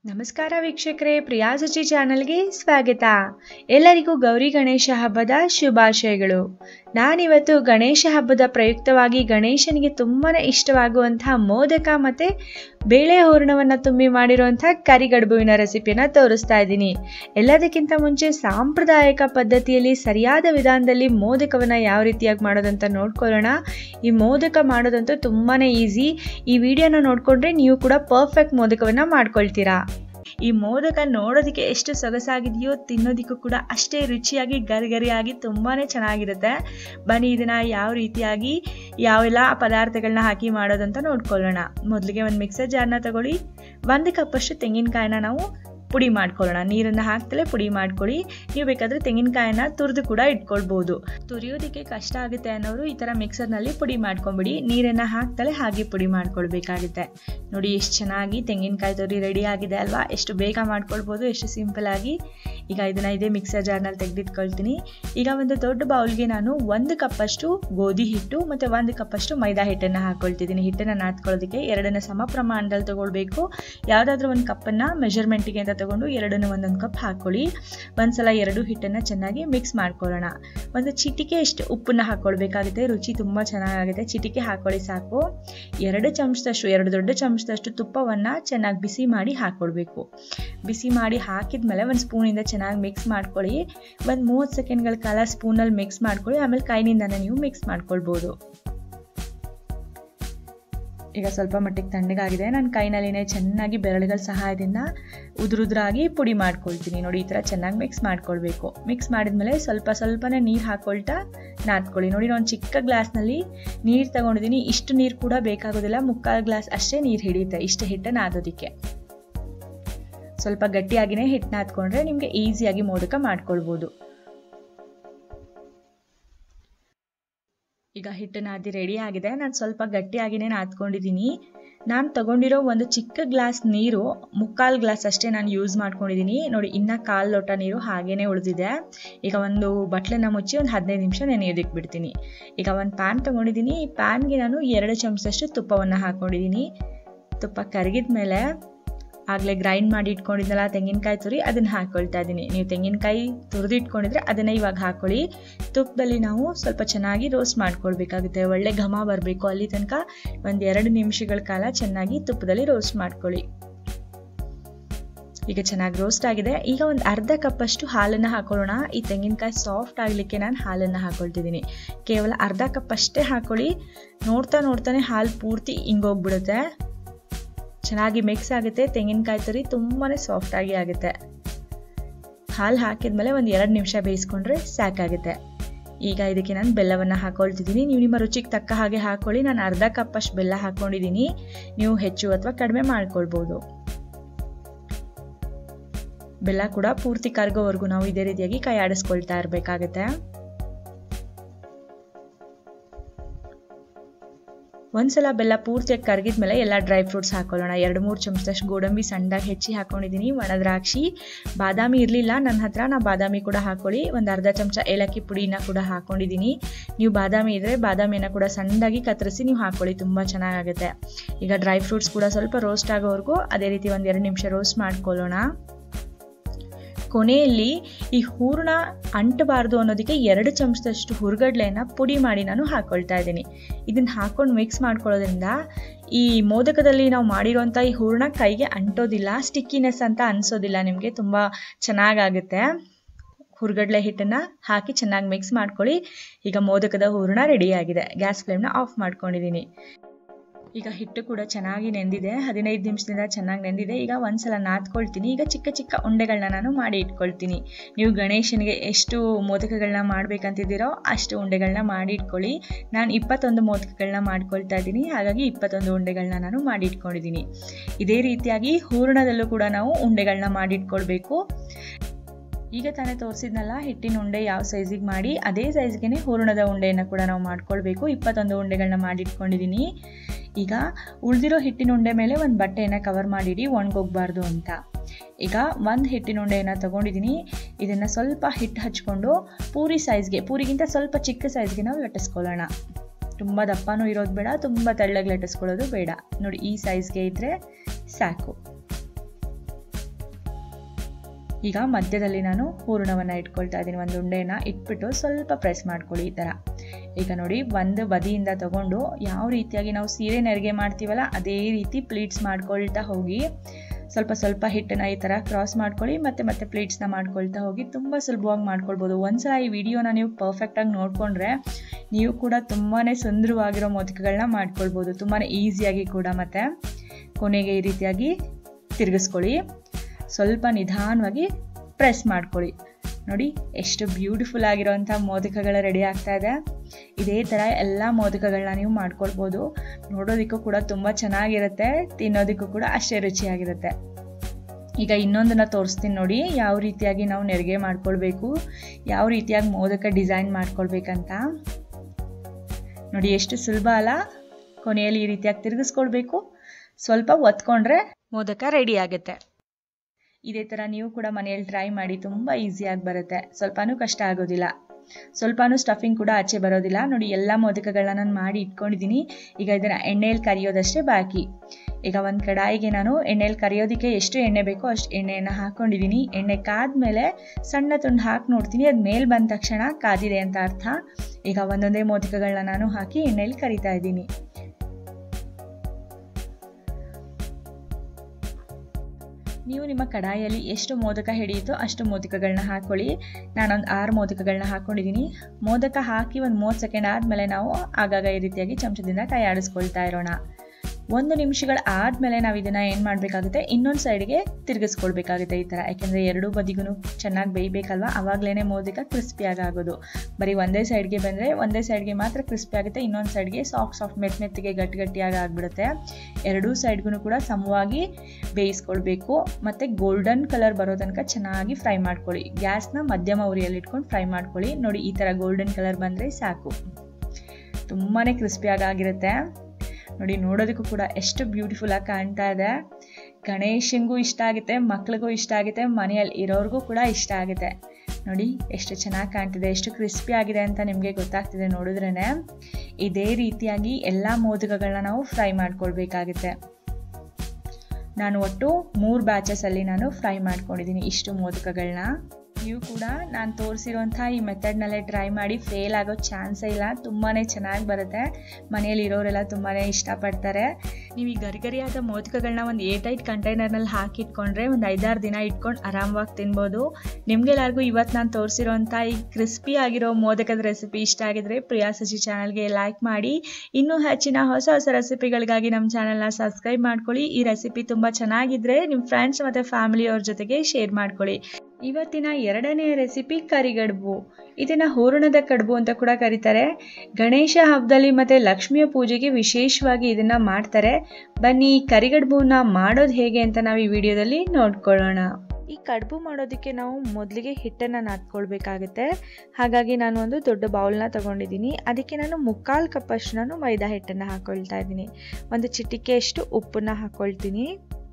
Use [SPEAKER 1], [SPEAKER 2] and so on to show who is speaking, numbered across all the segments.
[SPEAKER 1] ನಮಸ್ಕಾರ ವೀಕ್ಷಕರೇ ಪ್ರಿಯಾಸುಚಿ ಚಾನಲ್ಗೆ ಸ್ವಾಗತ ಎಲ್ಲರಿಗೂ ಗೌರಿ ಗಣೇಶ ಹಬ್ಬದ ಶುಭಾಶಯಗಳು ನಾನಿವತ್ತು ಗಣೇಶ ಹಬ್ಬದ ಪ್ರಯುಕ್ತವಾಗಿ ಗಣೇಶನಿಗೆ ತುಂಬಾ ಇಷ್ಟವಾಗುವಂತಹ ಮೋದಕ ಮತ್ತು ಬೇಳೆ ಹೂರಣವನ್ನು ತುಂಬಿ ಮಾಡಿರುವಂತಹ ಕರಿಗಡುಬುವಿನ ರೆಸಿಪಿಯನ್ನು ತೋರಿಸ್ತಾ ಇದ್ದೀನಿ ಎಲ್ಲದಕ್ಕಿಂತ ಮುಂಚೆ ಸಾಂಪ್ರದಾಯಿಕ ಪದ್ಧತಿಯಲ್ಲಿ ಸರಿಯಾದ ವಿಧಾನದಲ್ಲಿ ಮೋದಕವನ್ನು ಯಾವ ರೀತಿಯಾಗಿ ಮಾಡೋದಂತ ನೋಡ್ಕೊಳ್ಳೋಣ ಈ ಮೋದಕ ಮಾಡೋದಂತೂ ತುಂಬಾ ಈಸಿ ಈ ವಿಡಿಯೋನ ನೋಡಿಕೊಂಡ್ರೆ ನೀವು ಕೂಡ ಪರ್ಫೆಕ್ಟ್ ಮೋದಕವನ್ನು ಮಾಡ್ಕೊಳ್ತೀರಾ ಈ ಮೋದಕ ನೋಡೋದಕ್ಕೆ ಎಷ್ಟು ಸೊಗಸಾಗಿದೆಯೋ ತಿನ್ನೋದಕ್ಕೂ ಕೂಡ ಅಷ್ಟೇ ರುಚಿಯಾಗಿ ಗರಿಗರಿಯಾಗಿ ತುಂಬಾ ಚೆನ್ನಾಗಿರುತ್ತೆ ಬನ್ನಿ ಇದನ್ನು ಯಾವ ರೀತಿಯಾಗಿ ಯಾವೆಲ್ಲ ಪದಾರ್ಥಗಳನ್ನ ಹಾಕಿ ಮಾಡೋದಂತ ನೋಡ್ಕೊಳ್ಳೋಣ ಮೊದಲಿಗೆ ಒಂದು ಮಿಕ್ಸರ್ ಜಾರ್ನ ತಗೊಳ್ಳಿ ಒಂದು ಕಪ್ಪಷ್ಟು ತೆಂಗಿನಕಾಯಿನ ನಾವು ಪುಡಿ ಮಾಡ್ಕೊಳ್ಳೋಣ ನೀರನ್ನು ಹಾಕ್ತಲೇ ಪುಡಿ ಮಾಡ್ಕೊಳ್ಳಿ ನೀವು ಬೇಕಾದರೆ ತೆಂಗಿನಕಾಯಿನ ತುರಿದು ಕೂಡ ಇಟ್ಕೊಳ್ಬೋದು ತುರಿಯೋದಕ್ಕೆ ಕಷ್ಟ ಆಗುತ್ತೆ ಅನ್ನೋರು ಈ ಥರ ಮಿಕ್ಸರ್ನಲ್ಲಿ ಪುಡಿ ಮಾಡ್ಕೊಂಬಿಡಿ ನೀರನ್ನು ಹಾಕ್ತಲೇ ಹಾಗೆ ಪುಡಿ ಮಾಡ್ಕೊಳ್ಬೇಕಾಗುತ್ತೆ ನೋಡಿ ಎಷ್ಟು ಚೆನ್ನಾಗಿ ತೆಂಗಿನಕಾಯಿ ತುರಿ ರೆಡಿ ಆಗಿದೆ ಅಲ್ವಾ ಎಷ್ಟು ಬೇಗ ಮಾಡ್ಕೊಳ್ಬೋದು ಎಷ್ಟು ಸಿಂಪಲ್ ಆಗಿ ಈಗ ಇದನ್ನು ಇದೇ ಮಿಕ್ಸರ್ ಜಾರ್ನಲ್ಲಿ ತೆಗೆದಿಟ್ಕೊಳ್ತೀನಿ ಈಗ ಒಂದು ದೊಡ್ಡ ಬೌಲ್ಗೆ ನಾನು ಒಂದು ಕಪ್ಪಷ್ಟು ಗೋಧಿ ಹಿಟ್ಟು ಮತ್ತು ಒಂದು ಕಪ್ಪಷ್ಟು ಮೈದಾ ಹಿಟ್ಟನ್ನು ಹಾಕ್ಕೊಳ್ತಿದ್ದೀನಿ ಹಿಟ್ಟನ್ನು ನಾದ್ಕೊಳ್ಳೋದಕ್ಕೆ ಎರಡನ್ನ ಸಮ ಪ್ರಮಾಣದಲ್ಲಿ ತೊಗೊಳ್ಬೇಕು ಯಾವುದಾದ್ರೂ ಒಂದು ಕಪ್ಪನ್ನು ಮೆಜರ್ಮೆಂಟಿಗೆ ಅಂತ ತಗೊಂಡು ಎರಡನ್ನು ಒಂದೊಂದು ಕಪ್ ಹಾಕ್ಕೊಳ್ಳಿ ಒಂದ್ಸಲ ಎರಡು ಹಿಟ್ಟನ್ನು ಚೆನ್ನಾಗಿ ಮಿಕ್ಸ್ ಮಾಡ್ಕೊಳ್ಳೋಣ ಒಂದು ಚಿಟಿಕೆ ಎಷ್ಟು ಉಪ್ಪನ್ನು ಹಾಕ್ಕೊಳ್ಬೇಕಾಗುತ್ತೆ ರುಚಿ ತುಂಬ ಚೆನ್ನಾಗಾಗುತ್ತೆ ಚಿಟಿಕೆ ಹಾಕ್ಕೊಳ್ಳಿ ಸಾಕು ಎರಡು ಚಮಚದಷ್ಟು ಎರಡು ದೊಡ್ಡ ಚಮಚದಷ್ಟು ತುಪ್ಪವನ್ನು ಚೆನ್ನಾಗಿ ಬಿಸಿ ಮಾಡಿ ಹಾಕ್ಕೊಳ್ಬೇಕು ಬಿಸಿ ಮಾಡಿ ಹಾಕಿದ್ಮೇಲೆ ಒಂದು ಸ್ಪೂನಿಂದ ಚೆನ್ನಾಗಿ ಮಿಕ್ಸ್ ಮಾಡ್ಕೊಳ್ಳಿ ಒಂದು ಮೂವತ್ತು ಸೆಕೆಂಡ್ಗಳ ಕಾಲ ಸ್ಪೂನಲ್ಲಿ ಮಿಕ್ಸ್ ಮಾಡ್ಕೊಳ್ಳಿ ಆಮೇಲೆ ಕೈನಿಂದನೇ ನೀವು ಮಿಕ್ಸ್ ಮಾಡ್ಕೊಳ್ಬೋದು ಈಗ ಸ್ವಲ್ಪ ಮಟ್ಟಿಗೆ ತಣ್ಣಗಾಗಿದೆ ನಾನು ಕೈನಲ್ಲಿನೇ ಚೆನ್ನಾಗಿ ಬೆರಳುಗಳ ಸಹಾಯದಿಂದ ಉದುರುದ್ರಾಗಿ ಪುಡಿ ಮಾಡ್ಕೊಳ್ತೀನಿ ನೋಡಿ ಈ ಥರ ಚೆನ್ನಾಗಿ ಮಿಕ್ಸ್ ಮಾಡ್ಕೊಳ್ಬೇಕು ಮಿಕ್ಸ್ ಮಾಡಿದ್ಮೇಲೆ ಸ್ವಲ್ಪ ಸ್ವಲ್ಪನೇ ನೀರು ಹಾಕ್ಕೊಳ್ತಾ ನಾದ್ಕೊಳ್ಳಿ ನೋಡಿ ನಾನು ಚಿಕ್ಕ ಗ್ಲಾಸ್ನಲ್ಲಿ ನೀರು ತಗೊಂಡಿದ್ದೀನಿ ಇಷ್ಟು ನೀರು ಕೂಡ ಬೇಕಾಗೋದಿಲ್ಲ ಮುಕ್ಕಾಲು ಗ್ಲಾಸ್ ಅಷ್ಟೇ ನೀರು ಹಿಡಿಯುತ್ತೆ ಇಷ್ಟು ಹಿಟ್ಟನ್ನು ನಾದೋದಕ್ಕೆ ಸ್ವಲ್ಪ ಗಟ್ಟಿಯಾಗಿನೇ ಹಿಟ್ಟು ನಾದ್ಕೊಂಡ್ರೆ ನಿಮಗೆ ಈಸಿಯಾಗಿ ಮೋದಕ ಮಾಡ್ಕೊಳ್ಬೋದು ಈಗ ಹಿಟ್ಟು ನಾದಿ ರೆಡಿ ಆಗಿದೆ ನಾನು ಸ್ವಲ್ಪ ಗಟ್ಟಿಯಾಗಿನೇ ನಾದ್ಕೊಂಡಿದ್ದೀನಿ ನಾನು ತಗೊಂಡಿರೋ ಒಂದು ಚಿಕ್ಕ ಗ್ಲಾಸ್ ನೀರು ಮುಕ್ಕಾಲು ಗ್ಲಾಸ್ ಅಷ್ಟೇ ನಾನು ಯೂಸ್ ಮಾಡ್ಕೊಂಡಿದ್ದೀನಿ ನೋಡಿ ಇನ್ನು ಕಾಲು ಲೋಟ ನೀರು ಹಾಗೇ ಉಳಿದಿದೆ ಈಗ ಒಂದು ಬಟ್ಲನ್ನ ಮುಚ್ಚಿ ಒಂದು ಹದಿನೈದು ನಿಮಿಷ ನೆನೆಯೋದಕ್ಕೆ ಬಿಡ್ತೀನಿ ಈಗ ಒಂದು ಪ್ಯಾನ್ ತೊಗೊಂಡಿದ್ದೀನಿ ಈ ಪ್ಯಾನ್ಗೆ ನಾನು ಎರಡು ಚಮಚದಷ್ಟು ತುಪ್ಪವನ್ನು ಹಾಕ್ಕೊಂಡಿದ್ದೀನಿ ತುಪ್ಪ ಕರಗಿದ ಮೇಲೆ ಆಗಲೇ ಗ್ರೈಂಡ್ ಮಾಡಿ ಇಟ್ಕೊಂಡಿದ್ದಲ್ಲ ತೆಂಗಿನಕಾಯಿ ತುರಿ ಅದನ್ನು ಹಾಕ್ಕೊಳ್ತಾ ಇದ್ದೀನಿ ನೀವು ತೆಂಗಿನಕಾಯಿ ತುರಿದು ಇಟ್ಕೊಂಡಿದ್ರೆ ಅದನ್ನು ಇವಾಗ ಹಾಕ್ಕೊಳ್ಳಿ ತುಪ್ಪದಲ್ಲಿ ನಾವು ಸ್ವಲ್ಪ ಚೆನ್ನಾಗಿ ರೋಸ್ಟ್ ಮಾಡ್ಕೊಳ್ಬೇಕಾಗುತ್ತೆ ಒಳ್ಳೆ ಘಮ ಬರಬೇಕು ಅಲ್ಲಿ ತನಕ ಒಂದು ಎರಡು ನಿಮಿಷಗಳ ಕಾಲ ಚೆನ್ನಾಗಿ ತುಪ್ಪದಲ್ಲಿ ರೋಸ್ಟ್ ಮಾಡ್ಕೊಳ್ಳಿ ಈಗ ಚೆನ್ನಾಗಿ ರೋಸ್ಟ್ ಆಗಿದೆ ಈಗ ಒಂದು ಅರ್ಧ ಕಪ್ಪಷ್ಟು ಹಾಲನ್ನು ಹಾಕೊಳ್ಳೋಣ ಈ ತೆಂಗಿನಕಾಯಿ ಸಾಫ್ಟ್ ಆಗಲಿಕ್ಕೆ ನಾನು ಹಾಲನ್ನು ಹಾಕೊಳ್ತಿದ್ದೀನಿ ಕೇವಲ ಅರ್ಧ ಕಪ್ ಅಷ್ಟೇ ಹಾಕೊಳ್ಳಿ ನೋಡ್ತಾ ನೋಡ್ತಾನೆ ಹಾಲು ಪೂರ್ತಿ ಹಿಂಗೋಗ್ಬಿಡುತ್ತೆ ಚೆನ್ನಾಗಿ ಮಿಕ್ಸ್ ಆಗುತ್ತೆ ತೆಂಗಿನಕಾಯಿ ತುರಿ ತುಂಬಾ ಸಾಫ್ಟಾಗಿ ಆಗುತ್ತೆ ಹಾಲು ಹಾಕಿದ್ಮೇಲೆ ಒಂದು ಎರಡು ನಿಮಿಷ ಬೇಯಿಸ್ಕೊಂಡ್ರೆ ಸಾಕಾಗುತ್ತೆ ಈಗ ಇದಕ್ಕೆ ನಾನು ಬೆಲ್ಲವನ್ನು ಹಾಕೊಳ್ತಿದ್ದೀನಿ ನೀವು ನಿಮ್ಮ ರುಚಿಗೆ ತಕ್ಕ ಹಾಗೆ ಹಾಕ್ಕೊಳ್ಳಿ ನಾನು ಅರ್ಧ ಕಪ್ಪಷ್ಟು ಬೆಲ್ಲ ಹಾಕ್ಕೊಂಡಿದ್ದೀನಿ ನೀವು ಹೆಚ್ಚು ಅಥವಾ ಕಡಿಮೆ ಮಾಡ್ಕೊಳ್ಬೋದು ಬೆಲ್ಲ ಕೂಡ ಪೂರ್ತಿ ಕರ್ಗೋವರೆಗೂ ನಾವು ಇದೇ ರೀತಿಯಾಗಿ ಕೈ ಆಡಿಸ್ಕೊಳ್ತಾ ಇರಬೇಕಾಗತ್ತೆ ಒಂದ್ಸಲ ಬೆಲ್ಲ ಪೂರ್ತಿಯಾಗಿ ಕರಗಿದ್ಮೇಲೆ ಎಲ್ಲ ಡ್ರೈ ಫ್ರೂಟ್ಸ್ ಹಾಕೊಳ್ಳೋಣ ಎರಡು ಮೂರು ಚಮಚದಷ್ಟು ಗೋಡಂಬಿ ಸಣ್ಣದಾಗಿ ಹೆಚ್ಚಿ ಹಾಕೊಂಡಿದ್ದೀನಿ ಒಣ ದ್ರಾಕ್ಷಿ ಬಾದಾಮಿ ಇರಲಿಲ್ಲ ನನ್ನ ಹತ್ರ ನಾ ಬಾದಾಮಿ ಕೂಡ ಹಾಕೊಳ್ಳಿ ಒಂದು ಅರ್ಧ ಚಮಚ ಏಲಕ್ಕಿ ಪುಡಿನ ಕೂಡ ಹಾಕೊಂಡಿದ್ದೀನಿ ನೀವು ಬಾದಾಮಿ ಇದ್ದರೆ ಬಾದಾಮಿನ ಕೂಡ ಸಣ್ಣದಾಗಿ ಕತ್ತರಿಸಿ ನೀವು ಹಾಕೊಳ್ಳಿ ತುಂಬ ಚೆನ್ನಾಗಾಗುತ್ತೆ ಈಗ ಡ್ರೈ ಫ್ರೂಟ್ಸ್ ಕೂಡ ಸ್ವಲ್ಪ ರೋಸ್ಟ್ ಆಗೋವರೆಗೂ ಅದೇ ರೀತಿ ಒಂದು ಎರಡು ನಿಮಿಷ ರೋಸ್ಟ್ ಮಾಡ್ಕೊಳ್ಳೋಣ ಕೊನೆಯಲ್ಲಿ ಈ ಹೂರಣ ಅಂಟಬಾರ್ದು ಅನ್ನೋದಕ್ಕೆ ಎರಡು ಚಮಚದಷ್ಟು ಹುರುಗಡ್ಲೆಯನ್ನು ಪುಡಿ ಮಾಡಿ ನಾನು ಹಾಕ್ಕೊಳ್ತಾ ಇದ್ದೀನಿ ಇದನ್ನು ಹಾಕ್ಕೊಂಡು ಮಿಕ್ಸ್ ಮಾಡ್ಕೊಳ್ಳೋದ್ರಿಂದ ಈ ಮೋದಕದಲ್ಲಿ ನಾವು ಮಾಡಿರೋಂಥ ಈ ಹೂರಣ ಕೈಗೆ ಅಂಟೋದಿಲ್ಲ ಸ್ಟಿಕ್ಕಿನೆಸ್ ಅಂತ ಅನಿಸೋದಿಲ್ಲ ನಿಮಗೆ ತುಂಬ ಚೆನ್ನಾಗಾಗುತ್ತೆ ಹುರುಗಡ್ಲೆ ಹಿಟ್ಟನ್ನು ಹಾಕಿ ಚೆನ್ನಾಗಿ ಮಿಕ್ಸ್ ಮಾಡ್ಕೊಳ್ಳಿ ಈಗ ಮೋದಕದ ಹೂರಣ ರೆಡಿಯಾಗಿದೆ ಗ್ಯಾಸ್ ಫ್ಲೇಮ್ನ ಆಫ್ ಮಾಡ್ಕೊಂಡಿದ್ದೀನಿ ಈಗ ಹಿಟ್ಟು ಕೂಡ ಚೆನ್ನಾಗಿ ನೆಂದಿದೆ ಹದಿನೈದು ನಿಮಿಷದಿಂದ ಚೆನ್ನಾಗಿ ನೆಂದಿದೆ ಈಗ ಒಂದ್ಸಲ ನಾದ್ಕೊಳ್ತೀನಿ ಈಗ ಚಿಕ್ಕ ಚಿಕ್ಕ ಉಂಡೆಗಳನ್ನ ನಾನು ಮಾಡಿ ಇಟ್ಕೊಳ್ತೀನಿ ನೀವು ಗಣೇಶನಿಗೆ ಎಷ್ಟು ಮೋದಕಗಳನ್ನ ಮಾಡ್ಬೇಕಂತಿದ್ದೀರೋ ಅಷ್ಟು ಉಂಡೆಗಳನ್ನ ಮಾಡಿ ಇಟ್ಕೊಳ್ಳಿ ನಾನು ಇಪ್ಪತ್ತೊಂದು ಮೋದಕಗಳನ್ನ ಮಾಡ್ಕೊಳ್ತಾ ಇದ್ದೀನಿ ಹಾಗಾಗಿ ಇಪ್ಪತ್ತೊಂದು ಉಂಡೆಗಳನ್ನ ನಾನು ಮಾಡಿ ಇಟ್ಕೊಂಡಿದ್ದೀನಿ ಇದೇ ರೀತಿಯಾಗಿ ಹೂರಣದಲ್ಲೂ ಕೂಡ ನಾವು ಉಂಡೆಗಳನ್ನ ಮಾಡಿಟ್ಕೊಳ್ಬೇಕು ಈಗ ತಾನೇ ತೋರಿಸಿದ್ನಲ್ಲ ಹಿಟ್ಟಿನ ಉಂಡೆ ಯಾವ ಸೈಜಿಗೆ ಮಾಡಿ ಅದೇ ಸೈಜ್ಗೆ ಹೂರಣದ ಉಂಡೆಯನ್ನು ಕೂಡ ನಾವು ಮಾಡ್ಕೊಳ್ಬೇಕು ಇಪ್ಪತ್ತೊಂದು ಉಂಡೆಗಳನ್ನ ಮಾಡಿಟ್ಕೊಂಡಿದ್ದೀನಿ ಈಗ ಉಳಿದಿರೋ ಹಿಟ್ಟಿನ ಉಂಡೆ ಮೇಲೆ ಒಂದು ಬಟ್ಟೆಯನ್ನು ಕವರ್ ಮಾಡಿಡಿ ಒಣಗೋಗ್ಬಾರ್ದು ಅಂತ ಈಗ ಒಂದು ಹಿಟ್ಟಿನ ಉಂಡೆಯನ್ನು ತೊಗೊಂಡಿದ್ದೀನಿ ಇದನ್ನು ಸ್ವಲ್ಪ ಹಿಟ್ಟು ಹಚ್ಕೊಂಡು ಪೂರಿ ಸೈಜ್ಗೆ ಪೂರಿಗಿಂತ ಸ್ವಲ್ಪ ಚಿಕ್ಕ ಸೈಜ್ಗೆ ನಾವು ಲಟ್ಟಿಸ್ಕೊಳ್ಳೋಣ ತುಂಬ ದಪ್ಪನೂ ಇರೋದು ಬೇಡ ತುಂಬ ತೆಳ್ಳಗೆ ಲಟ್ಟಿಸ್ಕೊಳ್ಳೋದು ಬೇಡ ನೋಡಿ ಈ ಸೈಜ್ಗೆ ಇದ್ದರೆ ಸಾಕು ಈಗ ಮಧ್ಯದಲ್ಲಿ ನಾನು ಹೂರಣವನ್ನು ಇಟ್ಕೊಳ್ತಾ ಇದ್ದೀನಿ ಒಂದು ಉಂಡೆನ ಇಟ್ಬಿಟ್ಟು ಸ್ವಲ್ಪ ಪ್ರೆಸ್ ಮಾಡ್ಕೊಳ್ಳಿ ಈ ಥರ ಈಗ ನೋಡಿ ಒಂದು ಬದಿಯಿಂದ ತಗೊಂಡು ಯಾವ ರೀತಿಯಾಗಿ ನಾವು ಸೀರೆ ನೆರಿಗೆ ಮಾಡ್ತೀವಲ್ಲ ಅದೇ ರೀತಿ ಪ್ಲೀಟ್ಸ್ ಮಾಡ್ಕೊಳ್ತಾ ಹೋಗಿ ಸ್ವಲ್ಪ ಸ್ವಲ್ಪ ಹಿಟ್ಟನ್ನ ಈ ಥರ ಕ್ರಾಸ್ ಮಾಡ್ಕೊಳ್ಳಿ ಮತ್ತೆ ಮತ್ತೆ ಪ್ಲೇಟ್ಸ್ನ ಮಾಡ್ಕೊಳ್ತಾ ಹೋಗಿ ತುಂಬ ಸುಲಭವಾಗಿ ಮಾಡ್ಕೊಳ್ಬೋದು ಒಂದ್ಸಲ ಈ ವಿಡಿಯೋನ ನೀವು ಪರ್ಫೆಕ್ಟಾಗಿ ನೋಡಿಕೊಂಡ್ರೆ ನೀವು ಕೂಡ ತುಂಬಾ ಸುಂದರವಾಗಿರೋ ಮೋದಕಗಳನ್ನ ಮಾಡ್ಕೊಳ್ಬೋದು ತುಂಬಾ ಈಸಿಯಾಗಿ ಕೂಡ ಮತ್ತು ಕೊನೆಗೆ ಈ ರೀತಿಯಾಗಿ ತಿರುಗಿಸ್ಕೊಳ್ಳಿ ಸ್ವಲ್ಪ ನಿಧಾನವಾಗಿ ಪ್ರೆಸ್ ಮಾಡ್ಕೊಳ್ಳಿ ನೋಡಿ ಎಷ್ಟು ಬ್ಯೂಟಿಫುಲ್ ಆಗಿರೋಂಥ ಮೋದಕಗಳು ರೆಡಿ ಆಗ್ತಾ ಇದೆ ಇದೇ ಥರ ಎಲ್ಲ ಮೋದಕಗಳನ್ನ ನೀವು ಮಾಡ್ಕೊಳ್ಬೋದು ನೋಡೋದಕ್ಕೂ ಕೂಡ ತುಂಬ ಚೆನ್ನಾಗಿರುತ್ತೆ ತಿನ್ನೋದಕ್ಕೂ ಕೂಡ ಅಷ್ಟೇ ರುಚಿಯಾಗಿರುತ್ತೆ ಈಗ ಇನ್ನೊಂದನ್ನ ತೋರಿಸ್ತೀನಿ ನೋಡಿ ಯಾವ ರೀತಿಯಾಗಿ ನಾವು ನೆರಿಗೆ ಮಾಡ್ಕೊಳ್ಬೇಕು ಯಾವ ರೀತಿಯಾಗಿ ಮೋದಕ ಡಿಸೈನ್ ಮಾಡ್ಕೊಳ್ಬೇಕಂತ ನೋಡಿ ಎಷ್ಟು ಸುಲಭ ಅಲ್ಲ ಕೊನೆಯಲ್ಲಿ ಈ ರೀತಿಯಾಗಿ ತಿರುಗಿಸ್ಕೊಳ್ಬೇಕು ಸ್ವಲ್ಪ ಒತ್ಕೊಂಡ್ರೆ ಮೋದಕ ರೆಡಿ ಆಗುತ್ತೆ ಇದೇ ಥರ ನೀವು ಕೂಡ ಮನೆಯಲ್ಲಿ ಟ್ರೈ ಮಾಡಿ ತುಂಬ ಈಸಿಯಾಗಿ ಬರುತ್ತೆ ಸ್ವಲ್ಪನೂ ಕಷ್ಟ ಆಗೋದಿಲ್ಲ ಸ್ವಲ್ಪನೂ ಸ್ಟಫಿಂಗ್ ಕೂಡ ಆಚೆ ಬರೋದಿಲ್ಲ ನೋಡಿ ಎಲ್ಲ ಮೋದಕಗಳನ್ನ ನಾನು ಮಾಡಿ ಇಟ್ಕೊಂಡಿದ್ದೀನಿ ಈಗ ಇದನ್ನು ಎಣ್ಣೆಯಲ್ಲಿ ಕರಿಯೋದಷ್ಟೇ ಬಾಕಿ ಈಗ ಒಂದು ಕಡಾಯಿಗೆ ನಾನು ಎಣ್ಣೆಯಲ್ಲಿ ಕರಿಯೋದಕ್ಕೆ ಎಷ್ಟು ಎಣ್ಣೆ ಬೇಕೋ ಅಷ್ಟು ಎಣ್ಣೆಯನ್ನು ಹಾಕ್ಕೊಂಡಿದ್ದೀನಿ ಎಣ್ಣೆ ಕಾದ್ಮೇಲೆ ಸಣ್ಣ ತುಂಡು ಹಾಕಿ ನೋಡ್ತೀನಿ ಅದು ಮೇಲೆ ಬಂದ ತಕ್ಷಣ ಕಾದಿದೆ ಅಂತ ಅರ್ಥ ಈಗ ಒಂದೊಂದೇ ಮೋದಕಗಳನ್ನ ನಾನು ಹಾಕಿ ಎಣ್ಣೆಯಲ್ಲಿ ಕರಿತಾ ಇದ್ದೀನಿ ನೀವು ನಿಮ್ಮ ಕಡಾಯಿಯಲ್ಲಿ ಎಷ್ಟು ಮೋದಕ ಹಿಡಿಯುತ್ತೋ ಅಷ್ಟು ಮೋದಕಗಳನ್ನ ಹಾಕ್ಕೊಳ್ಳಿ ನಾನೊಂದು ಆರು ಮೋದಕಗಳನ್ನ ಹಾಕ್ಕೊಂಡಿದ್ದೀನಿ ಮೋದಕ ಹಾಕಿ ಒಂದು ಮೂವತ್ತು ಸೆಕೆಂಡ್ ಆದಮೇಲೆ ನಾವು ಆಗಾಗ ಈ ರೀತಿಯಾಗಿ ಚಮಚದಿಂದ ಕೈ ಆಡಿಸ್ಕೊಳ್ತಾ ಇರೋಣ ಒಂದು ನಿಮಿಷಗಳ ಆದಮೇಲೆ ನಾವು ಇದನ್ನು ಏನು ಮಾಡಬೇಕಾಗುತ್ತೆ ಇನ್ನೊಂದು ಸೈಡ್ಗೆ ತಿರುಗಿಸ್ಕೊಳ್ಬೇಕಾಗುತ್ತೆ ಈ ಥರ ಯಾಕೆಂದರೆ ಎರಡೂ ಬದಿಗೂ ಚೆನ್ನಾಗಿ ಬೇಯಬೇಕಲ್ವ ಆವಾಗಲೇ ಮೋದಕ ಕ್ರಿಸ್ಪಿಯಾಗಿ ಆಗೋದು ಬರೀ ಒಂದೇ ಸೈಡ್ಗೆ ಬಂದರೆ ಒಂದೇ ಸೈಡ್ಗೆ ಮಾತ್ರ ಕ್ರಿಸ್ಪಿ ಆಗುತ್ತೆ ಇನ್ನೊಂದು ಸೈಡ್ಗೆ ಸಾಫ್ಟ್ ಸಾಫ್ಟ್ ಮೆತ್ತ ಮೆತ್ತಿಗೆ ಗಟ್ಟಿ ಗಟ್ಟಿಯಾಗಿ ಆಗಿಬಿಡುತ್ತೆ ಎರಡೂ ಸೈಡ್ಗೂ ಕೂಡ ಸಮವಾಗಿ ಬೇಯಿಸ್ಕೊಳ್ಬೇಕು ಮತ್ತು ಗೋಲ್ಡನ್ ಕಲರ್ ಬರೋ ತನಕ ಚೆನ್ನಾಗಿ ಫ್ರೈ ಮಾಡ್ಕೊಳ್ಳಿ ಗ್ಯಾಸ್ನ ಮಧ್ಯಮ ಉರಿಯಲ್ಲಿ ಇಟ್ಕೊಂಡು ಫ್ರೈ ಮಾಡ್ಕೊಳ್ಳಿ ನೋಡಿ ಈ ಥರ ಗೋಲ್ಡನ್ ಕಲರ್ ಬಂದರೆ ಸಾಕು ತುಂಬಾ ಕ್ರಿಸ್ಪಿಯಾಗಿ ಆಗಿರುತ್ತೆ ನೋಡಿ ನೋಡೋದಕ್ಕೂ ಕೂಡ ಎಷ್ಟು ಬ್ಯೂಟಿಫುಲ್ ಆಗಿ ಕಾಣ್ತಾ ಇದೆ ಗಣೇಶಂಗೂ ಇಷ್ಟ ಆಗುತ್ತೆ ಮಕ್ಳಿಗೂ ಇಷ್ಟ ಆಗುತ್ತೆ ಮನೆಯಲ್ಲಿ ಇರೋರಿಗೂ ಕೂಡ ಇಷ್ಟ ಆಗುತ್ತೆ ನೋಡಿ ಎಷ್ಟು ಚೆನ್ನಾಗಿ ಕಾಣ್ತಿದೆ ಎಷ್ಟು ಕ್ರಿಸ್ಪಿ ಆಗಿದೆ ಅಂತ ನಿಮಗೆ ಗೊತ್ತಾಗ್ತಿದೆ ನೋಡಿದ್ರೇ ಇದೇ ರೀತಿಯಾಗಿ ಎಲ್ಲ ಮೋದಕಗಳನ್ನ ನಾವು ಫ್ರೈ ಮಾಡ್ಕೊಳ್ಬೇಕಾಗುತ್ತೆ ನಾನು ಒಟ್ಟು ಮೂರು ಬ್ಯಾಚಸಲ್ಲಿ ನಾನು ಫ್ರೈ ಮಾಡ್ಕೊಂಡಿದ್ದೀನಿ ಇಷ್ಟು ಮೋದಕಗಳನ್ನ ನೀವು ಕೂಡ ನಾನು ತೋರಿಸಿರುವಂಥ ಈ ಮೆಥಡ್ನಲ್ಲೇ ಟ್ರೈ ಮಾಡಿ ಫೇಲ್ ಆಗೋ ಚಾನ್ಸೇ ಇಲ್ಲ ತುಂಬಾ ಚೆನ್ನಾಗಿ ಬರುತ್ತೆ ಮನೆಯಲ್ಲಿ ಇರೋರೆಲ್ಲ ತುಂಬಾ ಇಷ್ಟಪಡ್ತಾರೆ ನೀವು ಈ ಗರಿಗರಿಯಾದ ಮೋದಕಗಳನ್ನ ಒಂದು ಏರ್ ಟೈಟ್ ಕಂಟೈನರ್ನಲ್ಲಿ ಹಾಕಿಟ್ಕೊಂಡ್ರೆ ಒಂದು ಐದಾರು ದಿನ ಇಟ್ಕೊಂಡು ಆರಾಮವಾಗಿ ತಿನ್ಬೋದು ನಿಮಗೆಲ್ಲರಿಗೂ ಇವತ್ತು ನಾನು ತೋರಿಸಿರೋಂಥ ಈ ಕ್ರಿಸ್ಪಿ ಆಗಿರೋ ಮೋದಕದ ರೆಸಿಪಿ ಇಷ್ಟ ಆಗಿದ್ರೆ ಪ್ರಿಯಾ ಸಜಿ ಚಾನಲ್ಗೆ ಲೈಕ್ ಮಾಡಿ ಇನ್ನೂ ಹೆಚ್ಚಿನ ಹೊಸ ಹೊಸ ರೆಸಿಪಿಗಳಿಗಾಗಿ ನಮ್ಮ ಚಾನಲ್ನ ಸಬ್ಸ್ಕ್ರೈಬ್ ಮಾಡ್ಕೊಳ್ಳಿ ಈ ರೆಸಿಪಿ ತುಂಬ ಚೆನ್ನಾಗಿದ್ರೆ ನಿಮ್ಮ ಫ್ರೆಂಡ್ಸ್ ಮತ್ತು ಫ್ಯಾಮಿಲಿಯವ್ರ ಜೊತೆಗೆ ಶೇರ್ ಮಾಡ್ಕೊಳ್ಳಿ ಇವತ್ತಿನ ಎರಡನೆಯ ರೆಸಿಪಿ ಕರಿಗಡುಬು ಇದನ್ನು ಹೂರಣದ ಕಡುಬು ಅಂತ ಕೂಡ ಕರೀತಾರೆ ಗಣೇಶ ಹಬ್ಬದಲ್ಲಿ ಮತ್ತು ಲಕ್ಷ್ಮಿಯ ಪೂಜೆಗೆ ವಿಶೇಷವಾಗಿ ಇದನ್ನು ಮಾಡ್ತಾರೆ ಬನ್ನಿ ಈ ಕರಿಗಡುಬುನ ಮಾಡೋದು ಹೇಗೆ ಅಂತ ನಾವು ಈ ವಿಡಿಯೋದಲ್ಲಿ ನೋಡ್ಕೊಳ್ಳೋಣ ಈ ಕಡುಬು ಮಾಡೋದಕ್ಕೆ ನಾವು ಮೊದಲಿಗೆ ಹಿಟ್ಟನ್ನು ನಾದ್ಕೊಳ್ಬೇಕಾಗುತ್ತೆ ಹಾಗಾಗಿ ನಾನು ಒಂದು ದೊಡ್ಡ ಬೌಲ್ನ ತಗೊಂಡಿದ್ದೀನಿ ಅದಕ್ಕೆ ನಾನು ಮುಕ್ಕಾಲು ಕಪ್ಪಷ್ಟು ನಾನು ಮೈದಾ ಹಿಟ್ಟನ್ನು ಹಾಕ್ಕೊಳ್ತಾ ಇದ್ದೀನಿ ಒಂದು ಚಿಟಿಕೆಯಷ್ಟು ಉಪ್ಪನ್ನು ಹಾಕ್ಕೊಳ್ತೀನಿ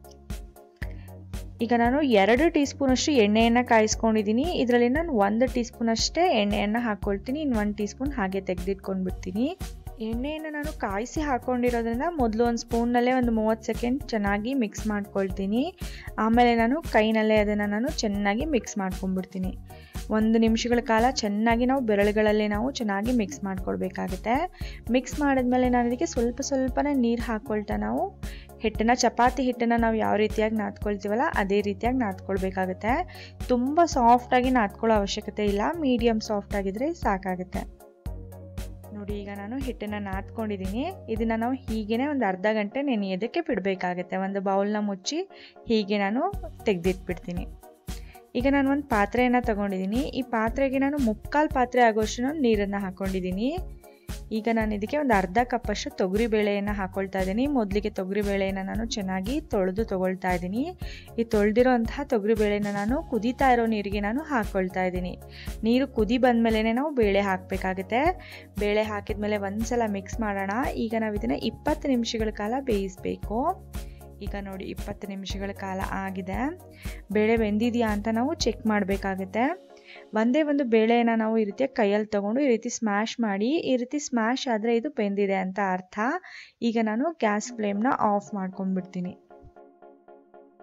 [SPEAKER 1] ಈಗ ನಾನು ಎರಡು ಟೀ ಸ್ಪೂನಷ್ಟು ಎಣ್ಣೆಯನ್ನು ಕಾಯಿಸ್ಕೊಂಡಿದ್ದೀನಿ ಇದರಲ್ಲಿ ನಾನು ಒಂದು ಟೀ ಸ್ಪೂನಷ್ಟೇ ಎಣ್ಣೆಯನ್ನು ಹಾಕ್ಕೊಳ್ತೀನಿ ಇನ್ನು ಒಂದು ಟೀ ಸ್ಪೂನ್ ಹಾಗೆ ತೆಗೆದಿಟ್ಕೊಂಡ್ಬಿಡ್ತೀನಿ ಎಣ್ಣೆಯನ್ನು ನಾನು ಕಾಯಿಸಿ ಹಾಕ್ಕೊಂಡಿರೋದ್ರಿಂದ ಮೊದಲು ಒಂದು ಸ್ಪೂನ್ನಲ್ಲೇ ಒಂದು ಮೂವತ್ತು ಸೆಕೆಂಡ್ ಚೆನ್ನಾಗಿ ಮಿಕ್ಸ್ ಮಾಡ್ಕೊಳ್ತೀನಿ ಆಮೇಲೆ ನಾನು ಕೈನಲ್ಲೇ ಅದನ್ನು ನಾನು ಚೆನ್ನಾಗಿ ಮಿಕ್ಸ್ ಮಾಡ್ಕೊಂಡ್ಬಿಡ್ತೀನಿ ಒಂದು ನಿಮಿಷಗಳ ಕಾಲ ಚೆನ್ನಾಗಿ ನಾವು ಬೆರಳುಗಳಲ್ಲೇ ನಾವು ಚೆನ್ನಾಗಿ ಮಿಕ್ಸ್ ಮಾಡ್ಕೊಳ್ಬೇಕಾಗುತ್ತೆ ಮಿಕ್ಸ್ ಮಾಡಿದ್ಮೇಲೆ ನಾನು ಇದಕ್ಕೆ ಸ್ವಲ್ಪ ಸ್ವಲ್ಪನೇ ನೀರು ಹಾಕ್ಕೊಳ್ತಾ ನಾವು ಹಿಟ್ಟನ್ನು ಚಪಾತಿ ಹಿಟ್ಟನ್ನು ನಾವು ಯಾವ ರೀತಿಯಾಗಿ ನಾದ್ಕೊಳ್ತೀವಲ್ಲ ಅದೇ ರೀತಿಯಾಗಿ ನಾದ್ಕೊಳ್ಬೇಕಾಗುತ್ತೆ ತುಂಬ ಸಾಫ್ಟಾಗಿ ನಾದ್ಕೊಳ್ಳೋ ಅವಶ್ಯಕತೆ ಇಲ್ಲ ಮೀಡಿಯಮ್ ಸಾಫ್ಟ್ ಆಗಿದ್ರೆ ಸಾಕಾಗುತ್ತೆ ನೋಡಿ ಈಗ ನಾನು ಹಿಟ್ಟನ್ನು ನಾದ್ಕೊಂಡಿದ್ದೀನಿ ಇದನ್ನು ನಾವು ಹೀಗೇ ಒಂದು ಅರ್ಧ ಗಂಟೆ ನೆನೆಯೋದಕ್ಕೆ ಬಿಡಬೇಕಾಗುತ್ತೆ ಒಂದು ಬೌಲ್ನ ಮುಚ್ಚಿ ಹೀಗೆ ನಾನು ತೆಗೆದಿಟ್ಬಿಡ್ತೀನಿ ಈಗ ನಾನು ಒಂದು ಪಾತ್ರೆಯನ್ನು ತಗೊಂಡಿದ್ದೀನಿ ಈ ಪಾತ್ರೆಗೆ ನಾನು ಮುಕ್ಕಾಲು ಪಾತ್ರೆ ಆಗೋಷ್ಟು ನಾನು ನೀರನ್ನು ಹಾಕ್ಕೊಂಡಿದ್ದೀನಿ ಈಗ ನಾನು ಇದಕ್ಕೆ ಒಂದು ಅರ್ಧ ಕಪ್ಪಷ್ಟು ತೊಗರಿ ಬೇಳೆಯನ್ನು ಹಾಕ್ಕೊಳ್ತಾ ಇದ್ದೀನಿ ಮೊದಲಿಗೆ ತೊಗರಿ ಬೇಳೆಯನ್ನು ನಾನು ಚೆನ್ನಾಗಿ ತೊಳೆದು ತೊಗೊಳ್ತಾ ಇದ್ದೀನಿ ಈ ತೊಳೆದಿರೋ ಅಂತಹ ತೊಗರಿ ಬೇಳೆನ ನಾನು ಕುದೀತಾ ಇರೋ ನೀರಿಗೆ ನಾನು ಹಾಕ್ಕೊಳ್ತಾ ಇದ್ದೀನಿ ನೀರು ಕುದಿ ಬಂದಮೇಲೆ ನಾವು ಬೇಳೆ ಹಾಕಬೇಕಾಗುತ್ತೆ ಬೇಳೆ ಹಾಕಿದ್ಮೇಲೆ ಒಂದ್ಸಲ ಮಿಕ್ಸ್ ಮಾಡೋಣ ಈಗ ನಾವು ಇದನ್ನು ಇಪ್ಪತ್ತು ನಿಮಿಷಗಳ ಕಾಲ ಬೇಯಿಸಬೇಕು ಈಗ ನೋಡಿ ಇಪ್ಪತ್ತು ನಿಮಿಷಗಳ ಕಾಲ ಆಗಿದೆ ಬೇಳೆ ಬೆಂದಿದೆಯಾ ಅಂತ ನಾವು ಚೆಕ್ ಮಾಡಬೇಕಾಗುತ್ತೆ ಒಂದೇ ಒಂದು ಬೇಳೆನ ನಾವು ಈ ರೀತಿಯ ಕೈಯಲ್ಲಿ ತಗೊಂಡು ಈ ರೀತಿ ಸ್ಮ್ಯಾಶ್ ಮಾಡಿ ಈ ರೀತಿ ಸ್ಮ್ಯಾಶ್ ಆದರೆ ಇದು ಬೆಂದಿದೆ ಅಂತ ಅರ್ಥ ಈಗ ನಾನು ಗ್ಯಾಸ್ ಫ್ಲೇಮ್ನ ಆಫ್ ಮಾಡ್ಕೊಂಡ್ಬಿಡ್ತೀನಿ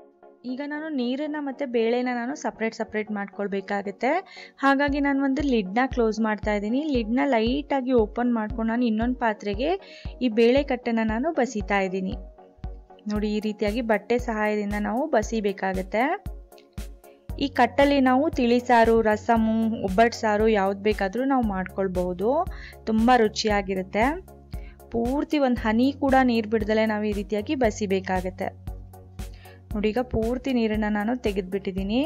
[SPEAKER 1] ಈಗ ನಾನು ನೀರನ್ನು ಮತ್ತು ಬೇಳೆನ ನಾನು ಸಪ್ರೇಟ್ ಸಪ್ರೇಟ್ ಮಾಡ್ಕೊಳ್ಬೇಕಾಗತ್ತೆ ಹಾಗಾಗಿ ನಾನು ಒಂದು ಲಿಡ್ನ ಕ್ಲೋಸ್ ಮಾಡ್ತಾ ಇದ್ದೀನಿ ಲಿಡ್ನ ಲೈಟಾಗಿ ಓಪನ್ ಮಾಡ್ಕೊಂಡು ನಾನು ಇನ್ನೊಂದು ಪಾತ್ರೆಗೆ ಈ ಬೇಳೆ ಕಟ್ಟನ್ನು ನಾನು ಬಸಿತಾ ಇದ್ದೀನಿ ನೋಡಿ ಈ ರೀತಿಯಾಗಿ ಬಟ್ಟೆ ಸಹಾಯದಿಂದ ನಾವು ಬಸಿಬೇಕಾಗತ್ತೆ ಈ ಕಟ್ಟಲ್ಲಿ ನಾವು ತಿಳಿ ಸಾರು ರಸಮು ಒಬ್ಬಟ್ಟು ಸಾರು ಯಾವ್ದು ಬೇಕಾದರೂ ನಾವು ಮಾಡ್ಕೊಳ್ಬಹುದು ತುಂಬ ರುಚಿಯಾಗಿರುತ್ತೆ ಪೂರ್ತಿ ಒಂದು ಹನಿ ಕೂಡ ನೀರು ಬಿಡ್ದಲೆ ನಾವು ಈ ರೀತಿಯಾಗಿ ಬಸಿಬೇಕಾಗತ್ತೆ ನೋಡಿ ಈಗ ಪೂರ್ತಿ ನೀರನ್ನು ನಾನು ತೆಗೆದ್ಬಿಟ್ಟಿದ್ದೀನಿ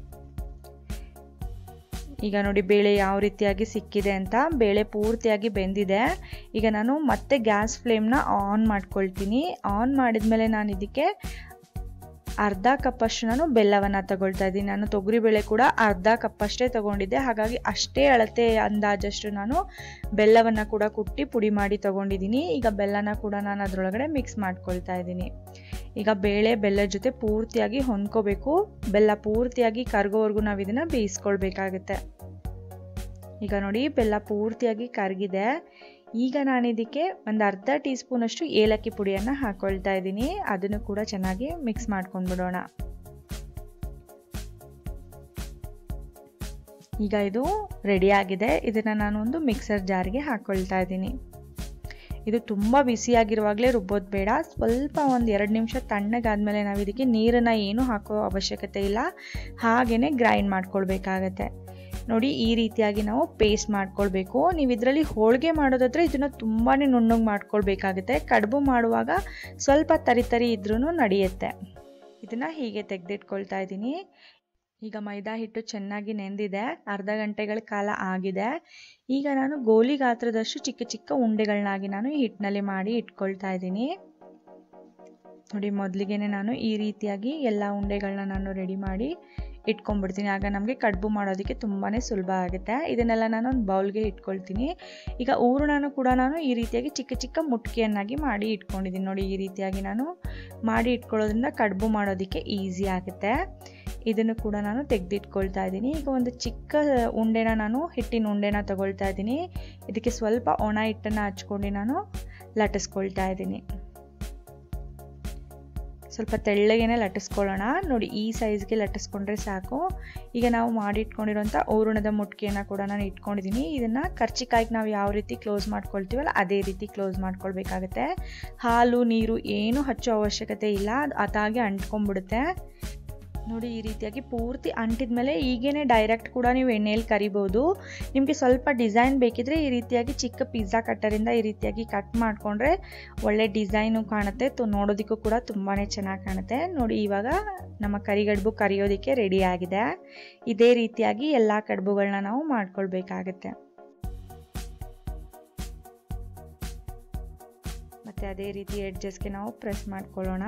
[SPEAKER 1] ಈಗ ನೋಡಿ ಬೇಳೆ ಯಾವ ರೀತಿಯಾಗಿ ಸಿಕ್ಕಿದೆ ಅಂತ ಬೇಳೆ ಪೂರ್ತಿಯಾಗಿ ಬೆಂದಿದೆ ಈಗ ನಾನು ಮತ್ತೆ ಗ್ಯಾಸ್ ಫ್ಲೇಮ್ನ ಆನ್ ಮಾಡ್ಕೊಳ್ತೀನಿ ಆನ್ ಮಾಡಿದ್ಮೇಲೆ ನಾನು ಇದಕ್ಕೆ ಅರ್ಧ ಕಪ್ಪಷ್ಟು ನಾನು ಬೆಲ್ಲವನ್ನು ತಗೊಳ್ತಾ ಇದ್ದೀನಿ ನಾನು ತೊಗರಿಬೇಳೆ ಕೂಡ ಅರ್ಧ ಕಪ್ಪಷ್ಟೇ ತಗೊಂಡಿದ್ದೆ ಹಾಗಾಗಿ ಅಷ್ಟೇ ಅಳತೆ ಅಂದಾಜಷ್ಟು ನಾನು ಬೆಲ್ಲವನ್ನು ಕೂಡ ಕುಟ್ಟಿ ಪುಡಿ ಮಾಡಿ ತಗೊಂಡಿದ್ದೀನಿ ಈಗ ಬೆಲ್ಲನ ಕೂಡ ನಾನು ಅದರೊಳಗಡೆ ಮಿಕ್ಸ್ ಮಾಡ್ಕೊಳ್ತಾ ಇದ್ದೀನಿ ಈಗ ಬೇಳೆ ಬೆಲ್ಲದ ಜೊತೆ ಪೂರ್ತಿಯಾಗಿ ಹೊಂದ್ಕೋಬೇಕು ಬೆಲ್ಲ ಪೂರ್ತಿಯಾಗಿ ಕರ್ಗೋವರೆಗೂ ನಾವು ಇದನ್ನು ಬೇಯಿಸ್ಕೊಳ್ಬೇಕಾಗತ್ತೆ ಈಗ ನೋಡಿ ಬೆಲ್ಲ ಪೂರ್ತಿಯಾಗಿ ಕರಗಿದೆ ಈಗ ನಾನು ಇದಕ್ಕೆ ಒಂದು ಅರ್ಧ ಟೀ ಸ್ಪೂನಷ್ಟು ಏಲಕ್ಕಿ ಪುಡಿಯನ್ನು ಹಾಕೊಳ್ತಾ ಇದ್ದೀನಿ ಅದನ್ನು ಕೂಡ ಚೆನ್ನಾಗಿ ಮಿಕ್ಸ್ ಮಾಡ್ಕೊಂಡ್ಬಿಡೋಣ ಈಗ ಇದು ರೆಡಿ ಆಗಿದೆ ಇದನ್ನು ನಾನು ಒಂದು ಮಿಕ್ಸರ್ ಜಾರ್ಗೆ ಹಾಕೊಳ್ತಾ ಇದ್ದೀನಿ ಇದು ತುಂಬ ಬಿಸಿಯಾಗಿರುವಾಗಲೇ ರುಬ್ಬೋದು ಬೇಡ ಸ್ವಲ್ಪ ಒಂದು ಎರಡು ನಿಮಿಷ ತಣ್ಣಗಾದ್ಮೇಲೆ ನಾವು ಇದಕ್ಕೆ ನೀರನ್ನು ಏನು ಹಾಕೋ ಅವಶ್ಯಕತೆ ಇಲ್ಲ ಹಾಗೇ ಗ್ರೈಂಡ್ ಮಾಡ್ಕೊಳ್ಬೇಕಾಗತ್ತೆ ನೋಡಿ ಈ ರೀತಿಯಾಗಿ ನಾವು ಪೇಸ್ಟ್ ಮಾಡ್ಕೊಳ್ಬೇಕು ನೀವು ಇದರಲ್ಲಿ ಹೋಳಿಗೆ ಮಾಡೋದಾದ್ರೆ ಇದನ್ನು ತುಂಬಾ ನುಣ್ಣಗೆ ಮಾಡ್ಕೊಳ್ಬೇಕಾಗುತ್ತೆ ಕಡುಬು ಮಾಡುವಾಗ ಸ್ವಲ್ಪ ತರಿ ತರಿ ಇದ್ರೂ ನಡೆಯುತ್ತೆ ಇದನ್ನು ಹೀಗೆ ತೆಗೆದಿಟ್ಕೊಳ್ತಾ ಇದ್ದೀನಿ ಈಗ ಮೈದಾ ಹಿಟ್ಟು ಚೆನ್ನಾಗಿ ನೆಂದಿದೆ ಅರ್ಧ ಗಂಟೆಗಳ ಕಾಲ ಆಗಿದೆ ಈಗ ನಾನು ಗೋಲಿ ಗಾತ್ರದಷ್ಟು ಚಿಕ್ಕ ಚಿಕ್ಕ ಉಂಡೆಗಳನ್ನಾಗಿ ನಾನು ಹಿಟ್ಟಿನಲ್ಲಿ ಮಾಡಿ ಇಟ್ಕೊಳ್ತಾ ಇದ್ದೀನಿ ನೋಡಿ ಮೊದಲಿಗೆನೆ ನಾನು ಈ ರೀತಿಯಾಗಿ ಎಲ್ಲ ಉಂಡೆಗಳನ್ನ ನಾನು ರೆಡಿ ಮಾಡಿ ಇಟ್ಕೊಂಡ್ಬಿಡ್ತೀನಿ ಆಗ ನಮಗೆ ಕಡುಬು ಮಾಡೋದಕ್ಕೆ ತುಂಬಾ ಸುಲಭ ಆಗುತ್ತೆ ಇದನ್ನೆಲ್ಲ ನಾನು ಒಂದು ಬೌಲ್ಗೆ ಇಟ್ಕೊಳ್ತೀನಿ ಈಗ ಊರಣನೂ ಕೂಡ ನಾನು ಈ ರೀತಿಯಾಗಿ ಚಿಕ್ಕ ಚಿಕ್ಕ ಮುಟ್ಕಿಯನ್ನಾಗಿ ಮಾಡಿ ಇಟ್ಕೊಂಡಿದ್ದೀನಿ ನೋಡಿ ಈ ರೀತಿಯಾಗಿ ನಾನು ಮಾಡಿ ಇಟ್ಕೊಳ್ಳೋದ್ರಿಂದ ಕಡುಬು ಮಾಡೋದಕ್ಕೆ ಈಸಿ ಆಗುತ್ತೆ ಇದನ್ನು ಕೂಡ ನಾನು ತೆಗೆದಿಟ್ಕೊಳ್ತಾ ಇದ್ದೀನಿ ಈಗ ಒಂದು ಚಿಕ್ಕ ಉಂಡೆನ ನಾನು ಹಿಟ್ಟಿನ ಉಂಡೆನ ತಗೊಳ್ತಾ ಇದ್ದೀನಿ ಇದಕ್ಕೆ ಸ್ವಲ್ಪ ಒಣ ಹಿಟ್ಟನ್ನು ಹಚ್ಕೊಂಡು ನಾನು ಲಟ್ಟಿಸ್ಕೊಳ್ತಾ ಇದ್ದೀನಿ ಸ್ವಲ್ಪ ತೆಳ್ಳಗೇನೆ ಲಟ್ಟಿಸ್ಕೊಳ್ಳೋಣ ನೋಡಿ ಈ ಸೈಜ್ಗೆ ಲಟ್ಟಿಸ್ಕೊಂಡ್ರೆ ಸಾಕು ಈಗ ನಾವು ಮಾಡಿ ಇಟ್ಕೊಂಡಿರೋಂಥ ಔರಣದ ಮುಟ್ಕಿಯನ್ನು ಕೂಡ ನಾನು ಇಟ್ಕೊಂಡಿದ್ದೀನಿ ಇದನ್ನು ಕರ್ಚಿಕಾಯಿಗೆ ನಾವು ಯಾವ ರೀತಿ ಕ್ಲೋಸ್ ಮಾಡ್ಕೊಳ್ತೀವಲ್ಲ ಅದೇ ರೀತಿ ಕ್ಲೋಸ್ ಮಾಡ್ಕೊಳ್ಬೇಕಾಗತ್ತೆ ಹಾಲು ನೀರು ಏನು ಹಚ್ಚೋ ಅವಶ್ಯಕತೆ ಇಲ್ಲ ಅದು ಅದಾಗೆ ಅಂಟ್ಕೊಂಡ್ಬಿಡುತ್ತೆ ನೋಡಿ ಈ ರೀತಿಯಾಗಿ ಪೂರ್ತಿ ಅಂಟಿದ ಮೇಲೆ ಈಗೇನೆ ಡೈರೆಕ್ಟ್ ಕೂಡ ನೀವು ಎಣ್ಣೆಯಲ್ಲಿ ಕರಿಬೋದು ನಿಮಗೆ ಸ್ವಲ್ಪ ಡಿಸೈನ್ ಬೇಕಿದ್ರೆ ಈ ರೀತಿಯಾಗಿ ಚಿಕ್ಕ ಪಿಜ್ಜಾ ಕಟ್ಟರಿಂದ ಈ ರೀತಿಯಾಗಿ ಕಟ್ ಮಾಡಿಕೊಂಡ್ರೆ ಒಳ್ಳೆ ಡಿಸೈನು ಕಾಣುತ್ತೆ ತು ನೋಡೋದಕ್ಕೂ ಕೂಡ ತುಂಬಾ ಚೆನ್ನಾಗಿ ಕಾಣುತ್ತೆ ನೋಡಿ ಇವಾಗ ನಮ್ಮ ಕರಿಗಡುಬು ಕರಿಯೋದಕ್ಕೆ ರೆಡಿ ಆಗಿದೆ ಇದೇ ರೀತಿಯಾಗಿ ಎಲ್ಲ ಕಡುಬುಗಳನ್ನ ನಾವು ಮಾಡ್ಕೊಳ್ಬೇಕಾಗತ್ತೆ ಮತ್ತು ಅದೇ ರೀತಿ ಎಡ್ಜಸ್ಗೆ ನಾವು ಪ್ರೆಸ್ ಮಾಡ್ಕೊಳ್ಳೋಣ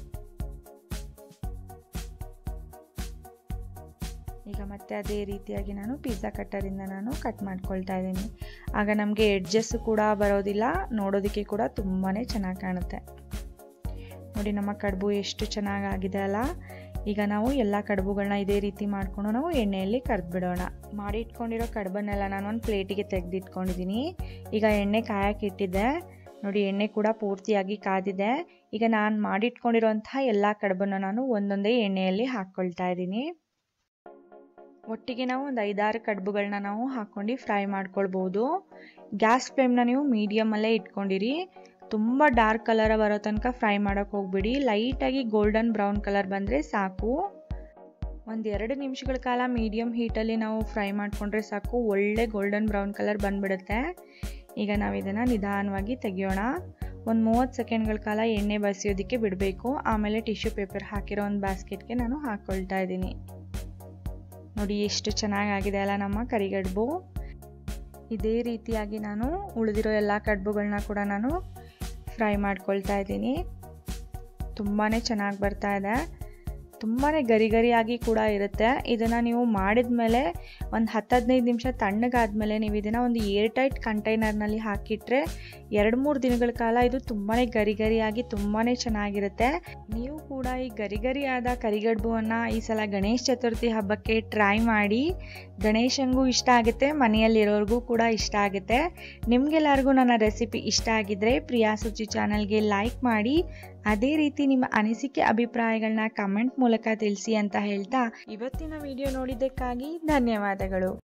[SPEAKER 1] ಈಗ ಮತ್ತೆ ಅದೇ ರೀತಿಯಾಗಿ ನಾನು ಪಿಜ್ಜಾ ಕಟ್ಟರಿಂದ ನಾನು ಕಟ್ ಮಾಡ್ಕೊಳ್ತಾ ಇದ್ದೀನಿ ಆಗ ನಮಗೆ ಎಡ್ಜಸ್ಸು ಕೂಡ ಬರೋದಿಲ್ಲ ನೋಡೋದಕ್ಕೆ ಕೂಡ ತುಂಬಾ ಚೆನ್ನಾಗಿ ಕಾಣುತ್ತೆ ನೋಡಿ ನಮ್ಮ ಕಡುಬು ಎಷ್ಟು ಚೆನ್ನಾಗಾಗಿದೆ ಅಲ್ಲ ಈಗ ನಾವು ಎಲ್ಲ ಕಡುಬುಗಳನ್ನ ಇದೇ ರೀತಿ ಮಾಡಿಕೊಂಡು ನಾವು ಎಣ್ಣೆಯಲ್ಲಿ ಕರೆದ್ಬಿಡೋಣ ಮಾಡಿ ಇಟ್ಕೊಂಡಿರೋ ಕಡುಬನ್ನೆಲ್ಲ ನಾನು ಒಂದು ಪ್ಲೇಟಿಗೆ ತೆಗೆದಿಟ್ಕೊಂಡಿದ್ದೀನಿ ಈಗ ಎಣ್ಣೆ ಕಾಯಕ್ಕೆ ಇಟ್ಟಿದ್ದೆ ನೋಡಿ ಎಣ್ಣೆ ಕೂಡ ಪೂರ್ತಿಯಾಗಿ ಕಾದಿದೆ ಈಗ ನಾನು ಮಾಡಿಟ್ಕೊಂಡಿರೋಂತಹ ಎಲ್ಲ ಕಡುಬನ್ನು ನಾನು ಒಂದೊಂದೇ ಎಣ್ಣೆಯಲ್ಲಿ ಹಾಕ್ಕೊಳ್ತಾ ಇದ್ದೀನಿ ಒಟ್ಟಿಗೆ ನಾವು ಒಂದು ಐದಾರು ಕಡುಬುಗಳನ್ನ ನಾವು ಹಾಕ್ಕೊಂಡು ಫ್ರೈ ಮಾಡ್ಕೊಳ್ಬೋದು ಗ್ಯಾಸ್ ಫ್ಲೇಮ್ನ ನೀವು ಮೀಡಿಯಮಲ್ಲೇ ಇಟ್ಕೊಂಡಿರಿ ತುಂಬ ಡಾರ್ಕ್ ಕಲರ್ ಬರೋ ತನಕ ಫ್ರೈ ಮಾಡೋಕ್ಕೆ ಹೋಗ್ಬಿಡಿ ಲೈಟಾಗಿ ಗೋಲ್ಡನ್ ಬ್ರೌನ್ ಕಲರ್ ಬಂದರೆ ಸಾಕು ಒಂದು ಎರಡು ನಿಮಿಷಗಳ ಕಾಲ ಮೀಡಿಯಮ್ ಹೀಟಲ್ಲಿ ನಾವು ಫ್ರೈ ಮಾಡಿಕೊಂಡ್ರೆ ಸಾಕು ಒಳ್ಳೆ ಗೋಲ್ಡನ್ ಬ್ರೌನ್ ಕಲರ್ ಬಂದ್ಬಿಡುತ್ತೆ ಈಗ ನಾವು ಇದನ್ನು ನಿಧಾನವಾಗಿ ತೆಗಿಯೋಣ ಒಂದು ಮೂವತ್ತು ಸೆಕೆಂಡ್ಗಳ ಕಾಲ ಎಣ್ಣೆ ಬಸಿಯೋದಕ್ಕೆ ಬಿಡಬೇಕು ಆಮೇಲೆ ಟಿಶ್ಯೂ ಪೇಪರ್ ಹಾಕಿರೋ ಒಂದು ಬಾಸ್ಕೆಟ್ಗೆ ನಾನು ಹಾಕ್ಕೊಳ್ತಾ ಇದ್ದೀನಿ ನೋಡಿ ಎಷ್ಟು ಚೆನ್ನಾಗಾಗಿದೆ ಅಲ್ಲ ನಮ್ಮ ಕರಿಗಡುಬು ಇದೇ ರೀತಿಯಾಗಿ ನಾನು ಉಳಿದಿರೋ ಎಲ್ಲ ಕಡುಬುಗಳನ್ನ ಕೂಡ ನಾನು ಫ್ರೈ ಮಾಡ್ಕೊಳ್ತಾ ಇದ್ದೀನಿ ತುಂಬಾ ಚೆನ್ನಾಗಿ ಬರ್ತಾ ಇದೆ ತುಂಬಾ ಗರಿ ಗರಿಯಾಗಿ ಕೂಡ ಇರುತ್ತೆ ಇದನ್ನು ನೀವು ಮಾಡಿದ ಮೇಲೆ ಒಂದು ಹತ್ತು ಹದಿನೈದು ನಿಮಿಷ ತಣ್ಣಗಾದ್ಮೇಲೆ ನೀವು ಇದನ್ನು ಒಂದು ಏರ್ ಟೈಟ್ ಕಂಟೈನರ್ನಲ್ಲಿ ಹಾಕಿಟ್ರೆ ಎರಡು ಮೂರು ದಿನಗಳ ಕಾಲ ಇದು ತುಂಬಾ ಗರಿ ಗರಿಯಾಗಿ ತುಂಬಾ ಚೆನ್ನಾಗಿರುತ್ತೆ ನೀವು ಕೂಡ ಈ ಗರಿ ಗರಿಯಾದ ಕರಿಗಡುಬುವನ್ನು ಈ ಸಲ ಗಣೇಶ ಚತುರ್ಥಿ ಹಬ್ಬಕ್ಕೆ ಟ್ರೈ ಮಾಡಿ ಗಣೇಶಂಗೂ ಇಷ್ಟ ಆಗುತ್ತೆ ಮನೆಯಲ್ಲಿರೋರಿಗೂ ಕೂಡ ಇಷ್ಟ ಆಗುತ್ತೆ ನಿಮಗೆಲ್ಲರಿಗೂ ನನ್ನ ರೆಸಿಪಿ ಇಷ್ಟ ಆಗಿದ್ರೆ ಪ್ರಿಯಾ ಸುಚಿ ಚಾನಲ್ಗೆ ಲೈಕ್ ಮಾಡಿ ಅದೇ ರೀತಿ ನಿಮ್ಮ ಅನಿಸಿಕೆ ಅಭಿಪ್ರಾಯಗಳನ್ನ ಕಮೆಂಟ್ ಮೂಲಕ ತಿಳಿಸಿ ಅಂತ ಹೇಳ್ತಾ ಇವತ್ತಿನ ವಿಡಿಯೋ ನೋಡಿದ್ದಕ್ಕಾಗಿ ಧನ್ಯವಾದಗಳು